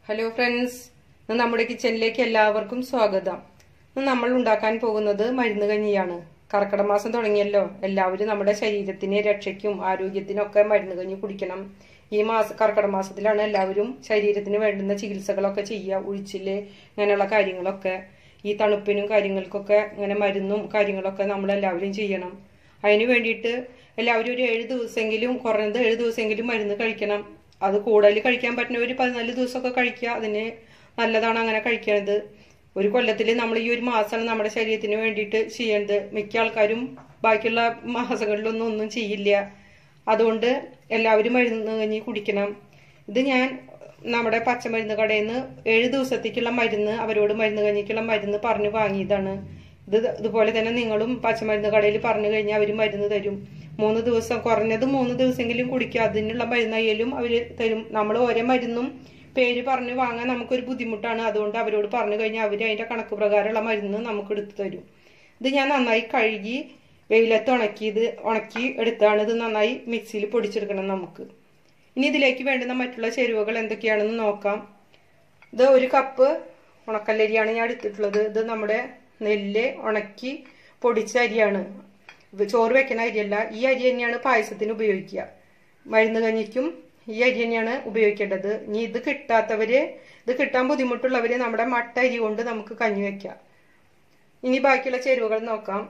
hello friends ഇന്ന് നമ്മുടെ കിച്ചണിലേക്ക് എല്ലാവർക്കും സ്വാഗതം ഇന്ന് നമ്മൾ ഉണ്ടാക്കാൻ പോകുന്നത് മരുന്ന് കഞ്ഞിയാണ് കർക്കിടക മാസം തുടങ്ങിയല്ലോ എല്ലാവരും നമ്മുടെ ശരീരത്തിന് രക്ഷയ്ക്കും ആരോഗ്യത്തിനൊക്കെ മരുന്ന് കഞ്ഞി കുടിക്കണം ഈ മാസ കർക്കിടക മാസത്തിലാണ് എല്ലാവരും ശരീരത്തിന് വേണ്ടുന്ന ചികിത്സകളൊക്കെ ചെയ്യുക ഉഴിച്ചില് ഇങ്ങനെയുള്ള കാര്യങ്ങളൊക്കെ ഈ തണുപ്പിനും കാര്യങ്ങൾക്കൊക്കെ ഇങ്ങനെ മരുന്നും കാര്യങ്ങളൊക്കെ നമ്മൾ എല്ലാവരും ചെയ്യണം അതിന് വേണ്ടിയിട്ട് എല്ലാവരും ഒരു ഏഴ് ദിവസമെങ്കിലും കുറഞ്ഞത് ഏഴ് ദിവസമെങ്കിലും മരുന്ന് കഴിക്കണം അത് കൂടുതൽ കഴിക്കാൻ പറ്റുന്ന ഒരു പതിനാല് ദിവസമൊക്കെ കഴിക്കുക അതിന് നല്ലതാണ് അങ്ങനെ കഴിക്കണത് ഒരു കൊല്ലത്തിൽ നമ്മൾ ഈ ഒരു മാസമാണ് നമ്മുടെ ശരീരത്തിന് വേണ്ടിയിട്ട് ചെയ്യേണ്ടത് മിക്ക ആൾക്കാരും ബാക്കിയുള്ള മാസങ്ങളിലൊന്നും ഒന്നും ചെയ്യില്ല അതുകൊണ്ട് എല്ലാവരും മരുന്ന് കഞ്ഞി കുടിക്കണം ഇത് ഞാൻ നമ്മുടെ പച്ചമരുന്ന് കടയിൽ നിന്ന് ഏഴ് ദിവസത്തേക്കുള്ള മരുന്ന് അവരോട് മരുന്ന് കഞ്ഞിക്കുള്ള മരുന്ന് പറഞ്ഞു വാങ്ങിയതാണ് ഇത് ഇതുപോലെ തന്നെ നിങ്ങളും പച്ചമരുന്ന് കടയിൽ പറഞ്ഞു കഴിഞ്ഞാൽ അവർ മരുന്ന് തരും മൂന്ന് ദിവസം കുറഞ്ഞത് മൂന്ന് ദിവസമെങ്കിലും കുടിക്കുക അതിനുള്ള മരുന്നായാലും അവർ തരും നമ്മൾ ഓരോ മരുന്നും പേര് പറഞ്ഞ് വാങ്ങാൻ നമുക്കൊരു ബുദ്ധിമുട്ടാണ് അതുകൊണ്ട് അവരോട് പറഞ്ഞു കഴിഞ്ഞാൽ അവർ അതിന്റെ കണക്ക് പ്രകാരമുള്ള മരുന്ന് നമുക്ക് എടുത്തു തരും ഇത് ഞാൻ നന്നായി കഴുകി വെയിലത്ത് ഉണക്കി ഇത് ഉണക്കി എടുത്താണ് ഇത് നന്നായി മിക്സിയിൽ പൊടിച്ചെടുക്കണം നമുക്ക് ഇനി ഇതിലേക്ക് വേണ്ടുന്ന മറ്റുള്ള ചേരുവകൾ എന്തൊക്കെയാണെന്ന് നോക്കാം ഇത് ഒരു കപ്പ് ഉണക്കല്ലരിയാണ് ഞാൻ എടുത്തിട്ടുള്ളത് ഇത് നമ്മുടെ നെല്ല് ഉണക്കി പൊടിച്ച അരിയാണ് ഇത് ചോറ് വെക്കുന്ന അരിയല്ല ഈ അരി തന്നെയാണ് പായസത്തിന് ഉപയോഗിക്കുക മരുന്ന് കഞ്ഞിക്കും ഈ അരി തന്നെയാണ് ഉപയോഗിക്കേണ്ടത് ഇനി ഇത് കിട്ടാത്തവര് ഇത് കിട്ടാൻ ബുദ്ധിമുട്ടുള്ളവര് നമ്മുടെ മട്ട അരി കൊണ്ട് നമുക്ക് കഞ്ഞി വെക്കാം ഇനി ബാക്കിയുള്ള ചേരുവകൾ നോക്കാം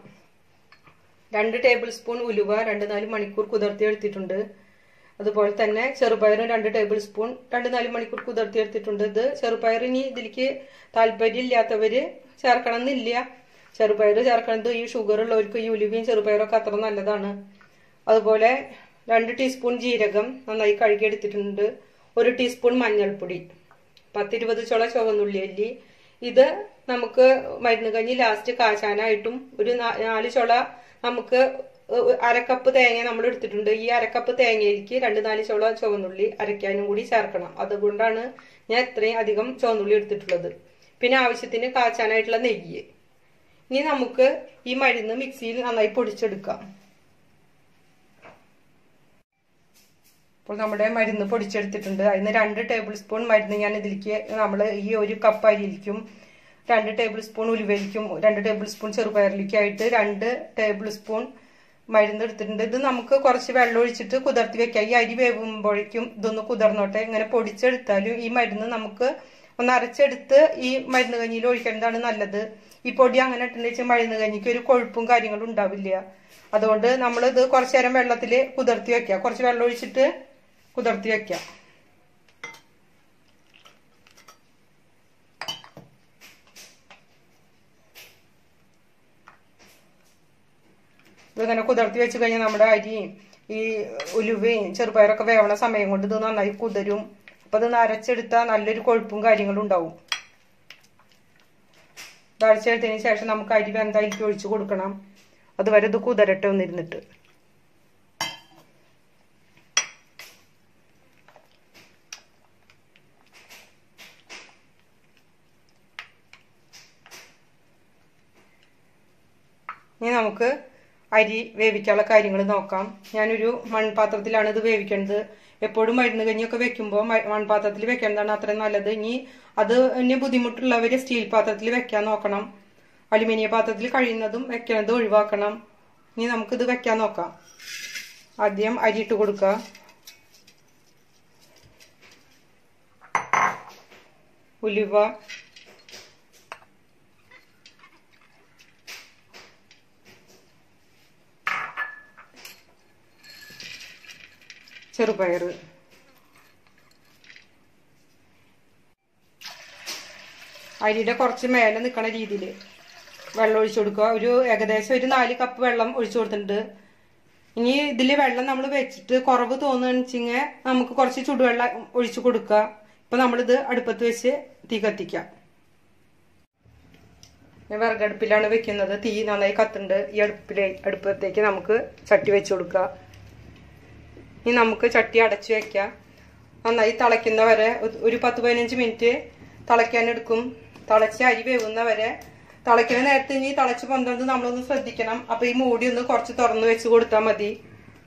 രണ്ട് ടേബിൾ സ്പൂൺ ഉലുവ രണ്ട് നാല് മണിക്കൂർ കുതിർത്തി എടുത്തിട്ടുണ്ട് അതുപോലെ തന്നെ ചെറുപയറും രണ്ട് ടേബിൾ സ്പൂൺ രണ്ട് നാല് മണിക്കൂർ കുതിർത്തി എടുത്തിട്ടുണ്ട് ഇത് ചെറുപയർ ഇനി ഇതിലേക്ക് താല്പര്യം ഇല്ലാത്തവര് ചേർക്കണം എന്നില്ല ചെറുപയർ ചേർക്കണത് ഈ ഷുഗർ ഉള്ളവർക്ക് ഈ ഉലുവയും ചെറുപയറൊക്കെ അത്ര നല്ലതാണ് അതുപോലെ രണ്ട് ടീസ്പൂൺ ജീരകം നന്നായി കഴുകി എടുത്തിട്ടുണ്ട് ഒരു ടീസ്പൂൺ മഞ്ഞൾപ്പൊടി പത്തിരുപത് ചുള ചുവന്നുള്ളി അല്ലി ഇത് നമുക്ക് മരുന്ന് കഞ്ഞി ലാസ്റ്റ് കാച്ചാനായിട്ടും ഒരു നാല് ചുള നമുക്ക് അരക്കപ്പ് തേങ്ങ നമ്മൾ എടുത്തിട്ടുണ്ട് ഈ അരക്കപ്പ് തേങ്ങയിലേക്ക് രണ്ട് നാല് ചുള ചുവന്നുള്ളി അരയ്ക്കാനും കൂടി ചേർക്കണം അതുകൊണ്ടാണ് ഞാൻ ഇത്രയും അധികം ചുവന്നുള്ളി എടുത്തിട്ടുള്ളത് പിന്നെ ആവശ്യത്തിന് കാച്ചാനായിട്ടുള്ള നെയ്യ് ഇനി നമുക്ക് ഈ മരുന്ന് മിക്സിയിൽ നന്നായി പൊടിച്ചെടുക്കാം അപ്പോൾ നമ്മുടെ മരുന്ന് പൊടിച്ചെടുത്തിട്ടുണ്ട് അതിന് രണ്ട് ടേബിൾ സ്പൂൺ മരുന്ന് ഞാൻ ഇതിലേക്ക് നമ്മൾ ഈ ഒരു കപ്പ് അരിയിലേക്കും രണ്ട് ടേബിൾ സ്പൂൺ ഉലുവയിലേക്കും രണ്ട് ടേബിൾ സ്പൂൺ ചെറുപയറിലേക്കും ആയിട്ട് രണ്ട് ടേബിൾ സ്പൂൺ മരുന്ന് എടുത്തിട്ടുണ്ട് ഇത് നമുക്ക് കുറച്ച് വെള്ളം ഒഴിച്ചിട്ട് കുതിർത്തി വെക്കാം ഈ അരി വേവുമ്പോഴേക്കും ഇതൊന്ന് കുതിർന്നോട്ടെ ഇങ്ങനെ പൊടിച്ചെടുത്താലും ഈ മരുന്ന് നമുക്ക് ഒന്ന് അരച്ചെടുത്ത് ഈ മരുന്ന് കഞ്ഞിയിൽ ഒഴിക്കേണ്ടതാണ് നല്ലത് ഈ പൊടി അങ്ങനെ ഇട്ടുണ്ടെങ്കിൽ മരുന്ന് കഞ്ഞിക്ക് ഒരു കൊഴുപ്പും കാര്യങ്ങളും ഉണ്ടാവില്ല അതുകൊണ്ട് നമ്മൾ ഇത് കുറച്ചു നേരം വെള്ളത്തിൽ കുതിർത്തി വെക്കാം കുറച്ച് വെള്ളം ഒഴിച്ചിട്ട് കുതിർത്തി വെക്കാം ഇതിങ്ങനെ കുതിർത്തി വെച്ച് കഴിഞ്ഞാൽ നമ്മുടെ അരി ഈ ഉലുവയും ചെറുപയറൊക്കെ വേവണ സമയം കൊണ്ട് ഇത് നന്നായി കുതിരും അപ്പൊ ഇത് അരച്ചെടുത്താൽ നല്ലൊരു കൊഴുപ്പും കാര്യങ്ങളും ഉണ്ടാവും അരച്ചെടുത്തതിന് ശേഷം നമുക്ക് അരി വെന്തായിക്ക് ഒഴിച്ചു കൊടുക്കണം അതുവരെ ഇത് കുതിരട്ടെ ഒന്നിരുന്നിട്ട് ഇനി നമുക്ക് അരി വേവിക്കാനുള്ള കാര്യങ്ങൾ നോക്കാം ഞാനൊരു മൺപാത്രത്തിലാണ് ഇത് വേവിക്കേണ്ടത് എപ്പോഴും മരുന്ന് കഞ്ഞിയൊക്കെ വെക്കുമ്പോൾ മൺപാത്രത്തിൽ വെക്കേണ്ടതാണ് അത്രയും നല്ലത് ഇനി അത് ഇനി ബുദ്ധിമുട്ടുള്ളവർ സ്റ്റീൽ പാത്രത്തിൽ വെക്കാൻ നോക്കണം അലുമിനിയം പാത്രത്തിൽ കഴിയുന്നതും വെക്കണത് ഒഴിവാക്കണം ഇനി നമുക്കിത് വെക്കാൻ നോക്കാം ആദ്യം അരി ഇട്ട് കൊടുക്കുക ഉലുവ ചെറുപയർ അരിയുടെ കുറച്ച് മേലെ നിൽക്കണ രീതിയിൽ വെള്ളം ഒഴിച്ചു കൊടുക്കുക ഒരു ഏകദേശം ഒരു നാല് കപ്പ് വെള്ളം ഒഴിച്ചു കൊടുത്തിട്ടുണ്ട് ഇനി ഇതിൽ വെള്ളം നമ്മൾ വെച്ചിട്ട് കുറവ് തോന്നുകയാണെന്ന് നമുക്ക് കുറച്ച് ചുടുവെള്ളം ഒഴിച്ചു കൊടുക്കുക ഇപ്പൊ നമ്മളിത് അടുപ്പത്ത് വെച്ച് തീ കത്തിക്കാം വിറകടുപ്പിലാണ് വെക്കുന്നത് തീ നന്നായി കത്തുണ്ട് ഈ അടുപ്പിലെ അടുപ്പത്തേക്ക് നമുക്ക് ചട്ടി വെച്ചു കൊടുക്കുക ഇനി നമുക്ക് ചട്ടി അടച്ചു വെക്കാം നന്നായി തിളയ്ക്കുന്ന വരെ ഒരു പത്ത് പതിനഞ്ച് മിനിറ്റ് തിളയ്ക്കാൻ എടുക്കും തിളച്ച് അരി വേവുന്ന വരെ തിളയ്ക്കുന്ന നേരത്തെ ഇനി തിളച്ച് പൊന്തത് നമ്മളൊന്ന് ശ്രദ്ധിക്കണം അപ്പൊ ഈ മൂടി ഒന്ന് കുറച്ച് തുറന്നു വെച്ച് കൊടുത്താൽ മതി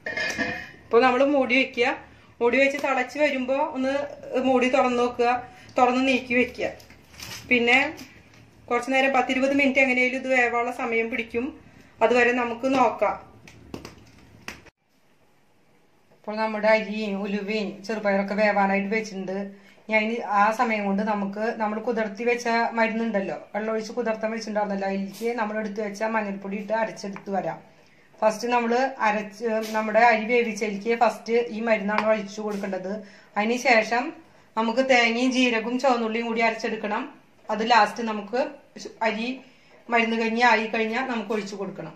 അപ്പോൾ നമ്മൾ മൂടി വെക്കുക മൂടി വെച്ച് തിളച്ച് വരുമ്പോൾ ഒന്ന് മൂടി തുറന്നു നോക്കുക തുറന്ന് നീക്കി വെക്കുക പിന്നെ കുറച്ച് നേരം പത്തിരുപത് മിനിറ്റ് എങ്ങനെയാലും ഇത് വേവാനുള്ള സമയം പിടിക്കും അതുവരെ നമുക്ക് നോക്കാം ഇപ്പോൾ നമ്മുടെ അരിയും ഉലുവയും ചെറുപയറൊക്കെ വേവാനായിട്ട് വെച്ചിട്ടുണ്ട് ഞാൻ ആ സമയം കൊണ്ട് നമുക്ക് നമ്മൾ കുതിർത്തി വെച്ച മരുന്നുണ്ടല്ലോ വെള്ളമൊഴിച്ച് കുതിർത്താൻ വെച്ചിട്ടുണ്ടായിരുന്നല്ലോ അതിലേക്ക് നമ്മൾ എടുത്ത് വെച്ച മഞ്ഞൾപ്പൊടി ഇട്ട് അരച്ചെടുത്ത് വരാം ഫസ്റ്റ് നമ്മൾ അരച്ച് നമ്മുടെ അരി വേവിച്ചതിലേക്ക് ഫസ്റ്റ് ഈ മരുന്നാണ് ഒഴിച്ചു കൊടുക്കേണ്ടത് അതിന് ശേഷം നമുക്ക് തേങ്ങയും ജീരകവും ചുവന്നുള്ളിയും കൂടി അരച്ചെടുക്കണം അത് ലാസ്റ്റ് നമുക്ക് അരി മരുന്ന് കഞ്ഞി ആയി കഴിഞ്ഞാൽ നമുക്ക് ഒഴിച്ചു കൊടുക്കണം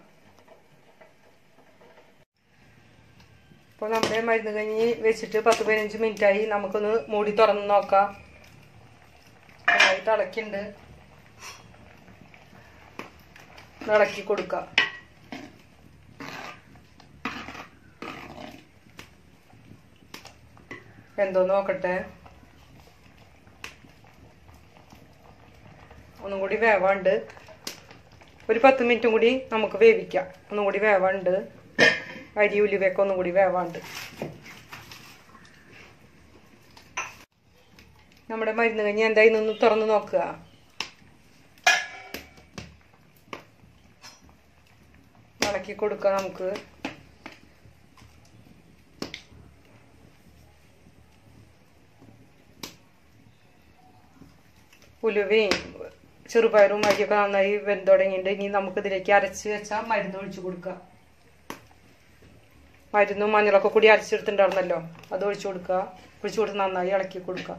ഇപ്പോൾ നമ്മുടെ മരുന്ന് കഞ്ഞി വെച്ചിട്ട് പത്ത് പതിനഞ്ച് മിനിറ്റ് ആയി നമുക്കൊന്ന് മൂടി തുറന്ന് നോക്കാം നന്നായി തിളക്കുന്നുണ്ട് ഇളക്കി കൊടുക്കാം എന്തോ നോക്കട്ടെ ഒന്നും കൂടി വേവാണ്ട് ഒരു പത്ത് മിനിറ്റും കൂടി നമുക്ക് വേവിക്കാം ഒന്നും കൂടി വേവാണ്ട് അരി ഉലുവയൊക്കെ ഒന്നും കൂടി വേവാണ്ട് നമ്മുടെ മരുന്ന് കഞ്ഞി എന്തായി നിന്ന് തുറന്ന് നോക്കുക ഇളക്കി കൊടുക്കുക നമുക്ക് ഉലുവയും ചെറുപയറും അരിയൊക്കെ നന്നായി വെന്ത് തുടങ്ങിയിട്ട് ഇനി നമുക്ക് ഇതിലേക്ക് അരച്ച് വെച്ചാൽ മരുന്ന് ഒഴിച്ചു കൊടുക്കുക മരുന്നും മഞ്ഞളൊക്കെ കൂടി അരച്ചെടുത്തിട്ടുണ്ടായിരുന്നല്ലോ അത് ഒഴിച്ചു കൊടുക്കുക ഒഴിച്ചു കൊടുത്ത് നന്നായി ഇളക്കി കൊടുക്കുക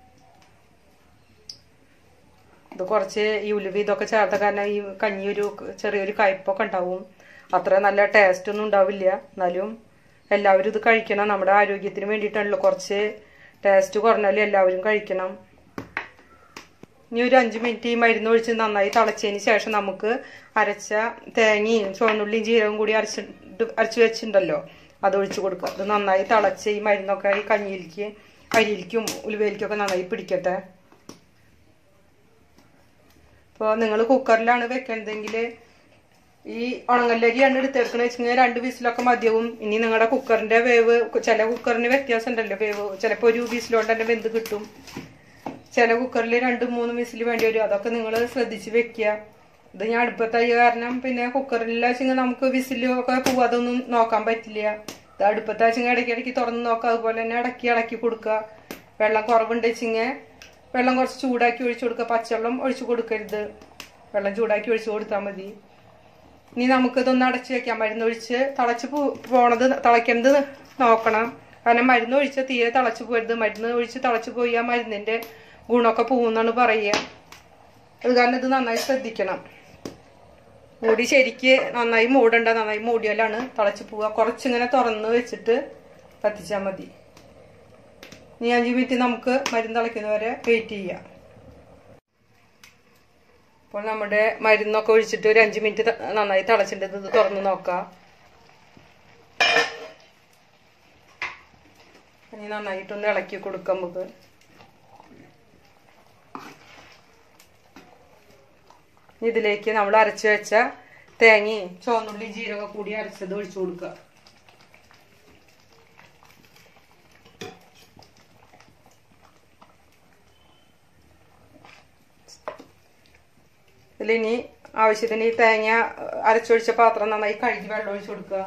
ഇത് കുറച്ച് ഈ ഉലുവ ഇതൊക്കെ ചേർത്ത കാരണം ഈ കഞ്ഞി ഒരു ചെറിയൊരു കയ്പൊക്കെ ഉണ്ടാവും അത്ര നല്ല ടേസ്റ്റ് ഒന്നും ഉണ്ടാവില്ല എന്നാലും എല്ലാവരും ഇത് കഴിക്കണം നമ്മുടെ ആരോഗ്യത്തിന് വേണ്ടിയിട്ടാണല്ലോ കുറച്ച് ടേസ്റ്റ് കുറഞ്ഞാലും എല്ലാവരും കഴിക്കണം ഇനി ഒരു അഞ്ച് മിനിറ്റ് ഈ മരുന്ന് ഒഴിച്ച് നന്നായി തിളച്ചതിന് ശേഷം നമുക്ക് അരച്ച തേങ്ങയും ചുവന്നുള്ളിയും ജീരകവും കൂടി അരച്ചിട്ട് അരച്ച് വെച്ചിട്ടുണ്ടല്ലോ അത് ഒഴിച്ച് കൊടുക്കുക അത് നന്നായി തിളച്ച് ഈ മരുന്നൊക്കെ ഈ കഞ്ഞിയിലേക്ക് അരിയിലേക്കും ഉലുവയിലേക്കൊക്കെ നന്നായി പിടിക്കട്ടെ ഇപ്പോൾ നിങ്ങൾ കുക്കറിലാണ് വെക്കണതെങ്കിൽ ഈ ഉണങ്ങല്ലരിയാണ് എടുത്തെടുക്കണ വെച്ചെങ്കിൽ രണ്ട് വിസിലൊക്കെ മതിയാവും ഇനി നിങ്ങളുടെ കുക്കറിന്റെ വേവ് ചില കുക്കറിന് വ്യത്യാസം ഉണ്ടല്ലോ വേവ് ചിലപ്പോൾ ഒരു വിസിലോണ്ട് തന്നെ വെന്ത് കിട്ടും ചില കുക്കറിൽ രണ്ട് മൂന്ന് വിസിൽ വേണ്ടി വരും അതൊക്കെ നിങ്ങൾ ശ്രദ്ധിച്ച് വെക്കുക ഇത് ഞാൻ അടുപ്പത്തായി കാരണം പിന്നെ കുക്കറിൽ വെച്ചെങ്കിൽ നമുക്ക് വിസിലൊക്കെ പോവാതൊന്നും നോക്കാൻ പറ്റില്ല ഇത് അടുപ്പത്താച്ചെങ്കിൽ ഇടയ്ക്ക് ഇടയ്ക്ക് തുറന്ന് നോക്കുക അതുപോലെ തന്നെ ഇടയ്ക്ക് ഇളക്കി കൊടുക്കുക വെള്ളം കുറവുണ്ട് വെച്ചെങ്കിൽ വെള്ളം കുറച്ച് ചൂടാക്കി ഒഴിച്ചു കൊടുക്കുക പച്ചവെള്ളം ഒഴിച്ചു കൊടുക്കരുത് വെള്ളം ചൂടാക്കി ഒഴിച്ചു കൊടുത്താൽ മതി ഇനി നമുക്കിതൊന്ന് അടച്ചു വെക്കാം മരുന്ന് ഒഴിച്ച് തിളച്ച് പോ പോണത് തിളയ്ക്കുന്നത് നോക്കണം കാരണം മരുന്ന് ഒഴിച്ച് തീരെ തിളച്ച് പോരുത് മരുന്ന് ഒഴിച്ച് തിളച്ച് പോയി ആ മരുന്നിന്റെ ഗുണമൊക്കെ പോകുന്നാണ് പറയുക അത് കാരണം ഇത് നന്നായി ശ്രദ്ധിക്കണം മൂടി ശരിക്ക് നന്നായി മൂടണ്ട നന്നായി മൂടിയാലാണ് തിളച്ച് പോവുക കുറച്ചിങ്ങനെ തുറന്ന് വെച്ചിട്ട് കത്തിച്ചാൽ മതി ഇനി അഞ്ച് മിനിറ്റ് നമുക്ക് മരുന്ന് തിളയ്ക്കുന്നവരെ വെയിറ്റ് ചെയ്യാം അപ്പോൾ നമ്മുടെ മരുന്നൊക്കെ ഒഴിച്ചിട്ട് ഒരു അഞ്ച് മിനിറ്റ് ത- നന്നായി തിളച്ചിട്ട് ഇത് തുറന്ന് നോക്കാം ഇനി നന്നായിട്ടൊന്ന് ഇളക്കി കൊടുക്കാം നമുക്ക് ഇനി ഇതിലേക്ക് നമ്മൾ അരച്ച് വെച്ച തേങ്ങയും ചുവന്നുള്ളി ജീരകം കൂടി അരച്ചത് ഒഴിച്ചു കൊടുക്കുക ഇതിലിനി ആവശ്യത്തിന് ഈ തേങ്ങ അരച്ചൊഴിച്ച പാത്രം നന്നായി കഴുകി വെള്ളം ഒഴിച്ചു കൊടുക്കുക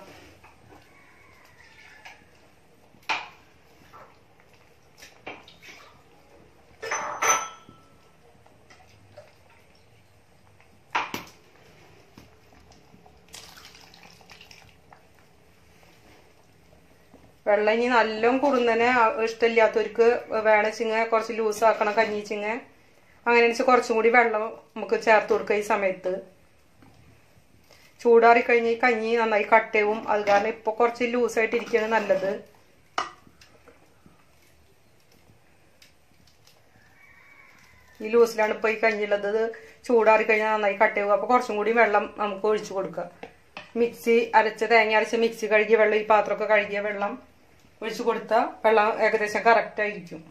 വെള്ളം ഇനി നല്ലോണം കുറുന്നനെ ഇഷ്ടമില്ലാത്തവർക്ക് വേണച്ചിങ്ങ കുറച്ച് ലൂസ് ആക്കണം കഞ്ഞിച്ചിങ്ങ അങ്ങനെ വെച്ചാൽ കുറച്ചും കൂടി വെള്ളം നമുക്ക് ചേർത്ത് കൊടുക്കുക ഈ സമയത്ത് ചൂടാറി കഴിഞ്ഞ് ഈ കഞ്ഞി നന്നായി കട്ടയും അത് കാരണം ഇപ്പൊ കുറച്ച് ലൂസായിട്ട് ഇരിക്കുകയാണ് നല്ലത് ഈ ലൂസിലാണ് ഇപ്പൊ ഈ കഞ്ഞിയുള്ളത് ഇത് ചൂടാറി കഴിഞ്ഞാൽ നന്നായി കട്ടയും അപ്പൊ കുറച്ചും കൂടി വെള്ളം നമുക്ക് ഒഴിച്ചു കൊടുക്കുക മിക്സി അരച്ച തേങ്ങ അരച്ച മിക്സി കഴുകിയ വെള്ളം ഈ പാത്രമൊക്കെ കഴുകിയ വെള്ളം ഒഴിച്ചു കൊടുത്താൽ വെള്ളം ഏകദേശം കറക്റ്റ് ആയിരിക്കും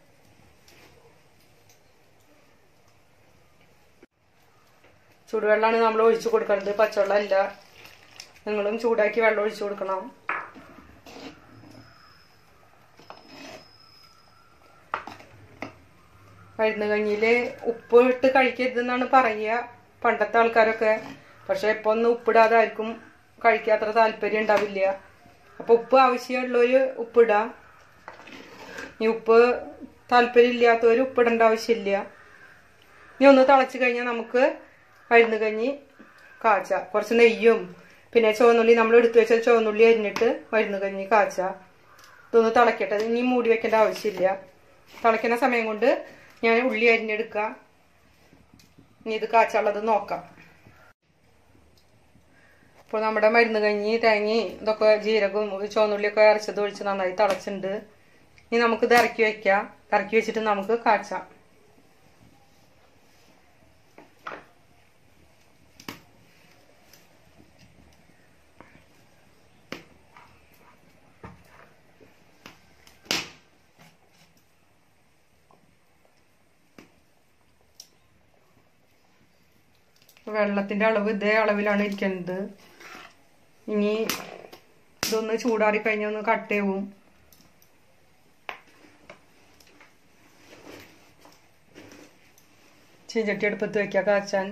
ചൂടുവെള്ളമാണ് നമ്മൾ ഒഴിച്ചു കൊടുക്കുന്നത് പച്ചവെള്ളം അല്ല നിങ്ങളും ചൂടാക്കി വെള്ളം ഒഴിച്ചു കൊടുക്കണം മരുന്ന് കഞ്ഞിയിൽ ഉപ്പ് ഇട്ട് കഴിക്കരുതെന്നാണ് പറയുക പണ്ടത്തെ ആൾക്കാരൊക്കെ പക്ഷെ ഇപ്പൊ ഒന്നും ഉപ്പിടാതെ ആർക്കും കഴിക്കാൻ അത്ര താല്പര്യം ഉണ്ടാവില്ല അപ്പൊ ഉപ്പ് ആവശ്യമുള്ളവര് ഉപ്പിടാം ഇനി ഉപ്പ് താല്പര്യം ഇല്ലാത്തവര് ഉപ്പിടേണ്ട ആവശ്യമില്ല ഇനി ഒന്ന് തിളച്ച് കഴിഞ്ഞാൽ നമുക്ക് മരുന്ന് കഞ്ഞി കാച്ച കുറച്ച് നെയ്യും പിന്നെ ചുവന്നുള്ളി നമ്മൾ എടുത്തു വെച്ച ചുവന്നുള്ളി അരിഞ്ഞിട്ട് മരുന്ന് കഞ്ഞി കാച്ച ഇതൊന്ന് തിളക്കട്ടെ ഇനി മൂടി വെക്കേണ്ട ആവശ്യമില്ല തിളയ്ക്കുന്ന സമയം കൊണ്ട് ഞാൻ ഉള്ളി അരിഞ്ഞെടുക്കുക ഇനി ഇത് കാച്ചുള്ളത് നോക്കാം ഇപ്പോൾ നമ്മുടെ മരുന്ന് കഞ്ഞി തേങ്ങി ഇതൊക്കെ ജീരകവും ചുവന്നുള്ളിയൊക്കെ അരച്ചത് ഒഴിച്ച് നന്നായി തിളച്ചിട്ടുണ്ട് ഇനി നമുക്കിത് ഇറക്കി വെക്കാം ഇറക്കി വെച്ചിട്ട് നമുക്ക് കാച്ചാം വെള്ളത്തിന്റെ അളവ് ഇതേ അളവിലാണ് ഇരിക്കുന്നത് ഇനി ഇതൊന്ന് ചൂടാറി കഴിഞ്ഞാൽ ഒന്ന് കട്ട് ചെയ്യും ചീഞ്ചട്ടി അടുപ്പത്ത് വെക്കാം കാച്ചാൻ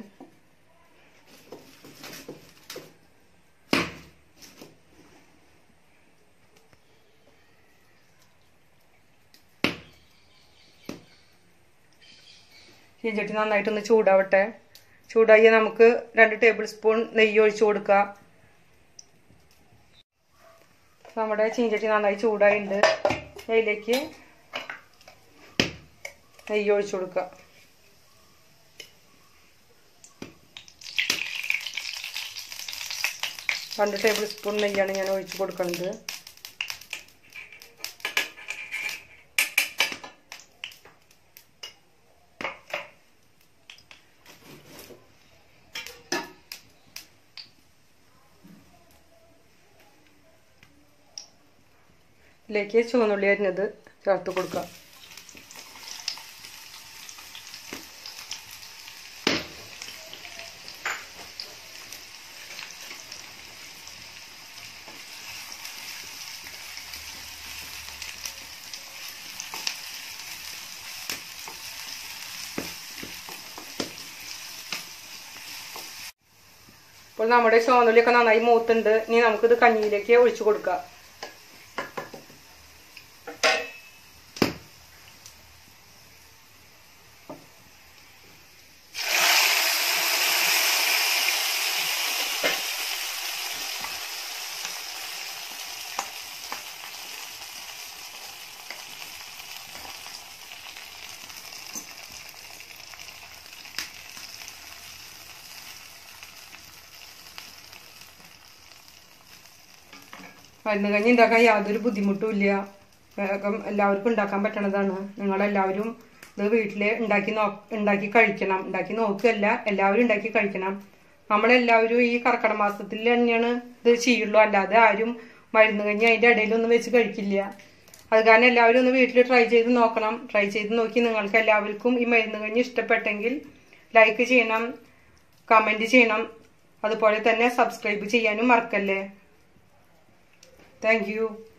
ചീഞ്ചട്ടി നന്നായിട്ടൊന്ന് ചൂടാവട്ടെ ചൂടായി നമുക്ക് രണ്ട് ടേബിൾ സ്പൂൺ നെയ്യ് ഒഴിച്ചു കൊടുക്കാം നമ്മുടെ ചീഞ്ചട്ടി നന്നായി ചൂടായിട്ടുണ്ട് അതിലേക്ക് നെയ്യ് ഒഴിച്ചു കൊടുക്കുക രണ്ട് ടേബിൾ സ്പൂൺ നെയ്യാണ് ഞാൻ ഒഴിച്ചു കൊടുക്കുന്നത് ഇതിലേക്ക് ചുവന്നുള്ളി അരിഞ്ഞത് ചേർത്ത് കൊടുക്കാം ഇപ്പോൾ നമ്മുടെ ചുവന്നുള്ളിയൊക്കെ നന്നായി മൂത്തുണ്ട് ഇനി നമുക്കിത് കഞ്ഞിയിലേക്ക് ഒഴിച്ചു കൊടുക്കാം മരുന്ന് കഞ്ഞി ഉണ്ടാക്കാൻ യാതൊരു ബുദ്ധിമുട്ടും ഇല്ല വേഗം എല്ലാവർക്കും ഉണ്ടാക്കാൻ പറ്റണതാണ് നിങ്ങളെല്ലാവരും ഇത് വീട്ടിൽ ഉണ്ടാക്കി നോ ഉണ്ടാക്കി കഴിക്കണം ഉണ്ടാക്കി നോക്കുകയല്ല എല്ലാവരും ഉണ്ടാക്കി കഴിക്കണം നമ്മളെല്ലാവരും ഈ കർക്കിടക മാസത്തിൽ തന്നെയാണ് ഇത് ചെയ്യുള്ളൂ അല്ലാതെ ആരും മരുന്ന് കഞ്ഞി അതിൻ്റെ ഇടയിലൊന്നും വെച്ച് കഴിക്കില്ല അത് കാരണം എല്ലാവരും ഒന്ന് വീട്ടിൽ ട്രൈ ചെയ്ത് നോക്കണം ട്രൈ ചെയ്ത് നോക്കി നിങ്ങൾക്ക് എല്ലാവർക്കും ഈ മരുന്ന് കഞ്ഞി ഇഷ്ടപ്പെട്ടെങ്കിൽ ലൈക്ക് ചെയ്യണം കമൻറ്റ് ചെയ്യണം അതുപോലെ തന്നെ സബ്സ്ക്രൈബ് ചെയ്യാനും മറക്കല്ലേ താങ്ക് യു